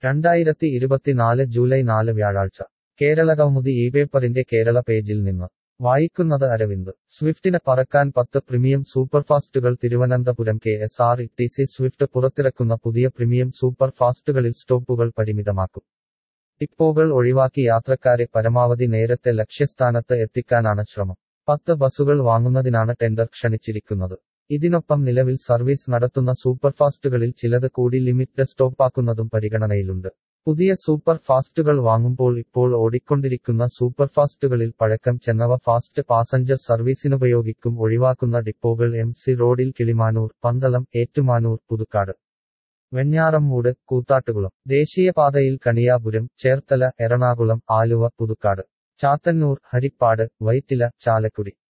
രണ്ടായിരത്തി ഇരുപത്തിനാല് ജൂലൈ നാല് വ്യാഴാഴ്ച കേരളകൗമുദി ഈ പേപ്പറിന്റെ കേരള പേജിൽ നിന്ന് വായിക്കുന്നത് അരവിന്ദ് സ്വിഫ്റ്റിന് പറക്കാൻ പത്ത് പ്രീമിയം സൂപ്പർഫാസ്റ്റുകൾ Thiruvananthapuram K S R T C സി സ്വിഫ്റ്റ് പുറത്തിറക്കുന്ന പുതിയ പ്രീമിയം സൂപ്പർഫാസ്റ്റുകളിൽ സ്റ്റോപ്പുകൾ പരിമിതമാക്കും ഡിപ്പോകൾ ഒഴിവാക്കി യാത്രക്കാരെ പരമാവധി നേരത്തെ ലക്ഷ്യസ്ഥാനത്ത് എത്തിക്കാനാണ് ശ്രമം പത്ത് ബസുകൾ വാങ്ങുന്നതിനാണ് ടെൻഡർ ക്ഷണിച്ചിരിക്കുന്നത് ഇതിനൊപ്പം നിലവിൽ സർവീസ് നടത്തുന്ന സൂപ്പർഫാസ്റ്റുകളിൽ ചിലത് കൂടി ലിമിറ്റ് സ്റ്റോപ്പാക്കുന്നതും പരിഗണനയിലുണ്ട് പുതിയ സൂപ്പർ ഫാസ്റ്റുകൾ വാങ്ങുമ്പോൾ ഇപ്പോൾ ഓടിക്കൊണ്ടിരിക്കുന്ന സൂപ്പർഫാസ്റ്റുകളിൽ പഴക്കം ചെന്നവ ഫാസ്റ്റ് പാസഞ്ചർ സർവീസിനുപയോഗിക്കും ഒഴിവാക്കുന്ന ഡിപ്പോകൾ എം സി റോഡിൽ കിളിമാനൂർ പന്തളം ഏറ്റുമാനൂർ പുതുക്കാട് വെഞ്ഞാറമ്മൂട് കൂത്താട്ടുകുളം ദേശീയപാതയിൽ കണിയാപുരം ചേർത്തല എറണാകുളം ആലുവ പുതുക്കാട് ചാത്തന്നൂർ ഹരിപ്പാട് വൈറ്റില ചാലക്കുടി